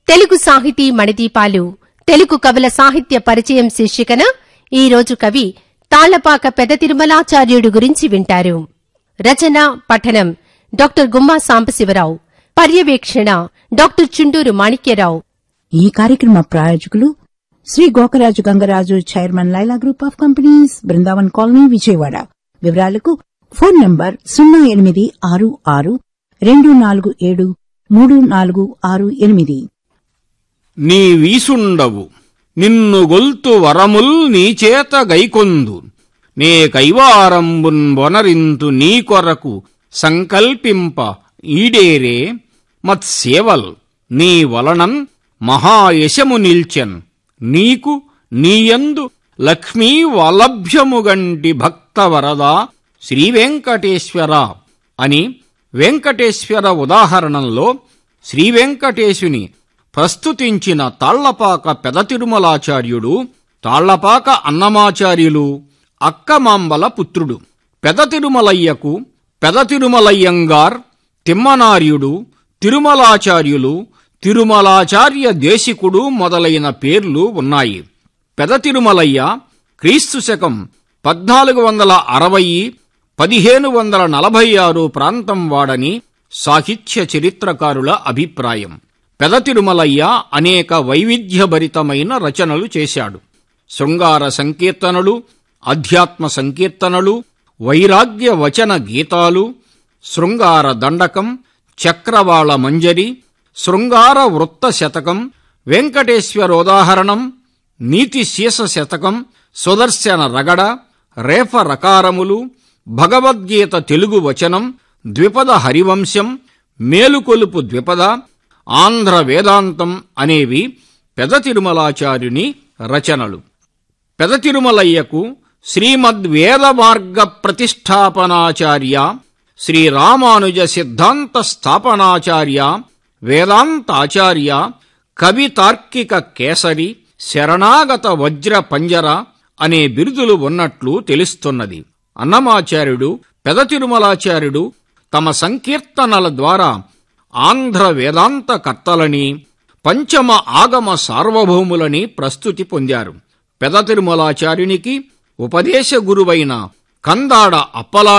తెలుగు సాహితీ మణిదీపాలు తెలుగు కవుల సాహిత్య పరిచయం శీర్షికన ఈ రోజు కవి తాళ్లపాక పెద తిరుమలాచార్యుడు గురించి వింటారు రచన పఠనం డాక్టర్ గుమ్మా సాంబశివరావు పర్యవేక్షణ డాక్టర్ చుండూరు మాణిక్యరావు ఈ కార్యక్రమ ప్రాయోజకులు Sri Gokaraju Gangaraju chairman Laila group of companies Brindavan colony Vijayawada వివరాలకు ఫోన్ నంబర్ సున్నా ఎనిమిది ఆరు ఆరు రెండు నాలుగు ఏడు మూడు నాలుగు ఆరు ఎనిమిది నీ వీసుండవు నిన్ను గొల్తు వరముల్ నీచేత గైకొందు నే కైవారంబున్ బొనరింతు నీ కొరకు సంకల్పింప ఈడేరే మత్సేవల్ నీ వలనన్ మహాయశము నిల్చెన్ నీకు నీయందు లక్ష్మీ వలభ్యముగంటి భక్తవరదా శ్రీవెంకటేశ్వర అని వెంకటేశ్వర ఉదాహరణంలో శ్రీవెంకటేశుని ప్రస్తుతించిన తాళ్లపాక పెదతిరుమలాచార్యుడు తాళ్లపాక అన్నమాచార్యులు అక్కమాంబల పుత్రుడు పెదతిరుమలయ్యకు పెదతిరుమలయ్యంగార్ తిమ్మనార్యుడు తిరుమలాచార్యులు తిరుమలాచార్య దేశికుడు మొదలైన పేర్లు ఉన్నాయి పెదతిరుమలయ్య క్రీస్తు శకం పద్నాలుగు వందల అరవై పదిహేను వందల నలభై ఆరు ప్రాంతం వాడని సాహిత్య చరిత్రకారుల అభిప్రాయం పెదతిరుమలయ్య అనేక వైవిధ్యభరితమైన రచనలు చేశాడు శృంగార సంకీర్తనలు అధ్యాత్మ సంకీర్తనలు వైరాగ్య వచన గీతాలు శృంగార దండకం చక్రవాళ మంజరి శృంగార వృత్త శతకం వెంకటేశ్వరోదాహరణం నీతి శీస శతకం సుదర్శన రగడ రేఫ రకారములు భగవద్గీత తెలుగు వచనం ద్విపద హరివంశం మేలుకొలుపు ద్విపద ఆంధ్ర వేదాంతం అనేవి పెద తిరుమలాచార్యుని రచనలు పెద తిరుమలయ్యకు శ్రీమద్వేద మార్గ ప్రతిష్టాపనాచార్య శ్రీరామానుజ సిద్ధాంత స్థాపనాచార్య వేదాంతాచార్య కవి తార్కిక కేసరి శరణాగత వజ్ర పంజర అనే బిరుదులు ఉన్నట్లు తెలుస్తున్నది అన్నమాచార్యుడు పెద తిరుమలాచార్యుడు తమ సంకీర్తనల ద్వారా ఆంధ్ర వేదాంత కర్తలని పంచమ ఆగమ సార్వభౌములని ప్రస్తుతి పొందారు పెద తిరుమలాచార్యునికి ఉపదేశ గురువైన కందాడ అప్పలా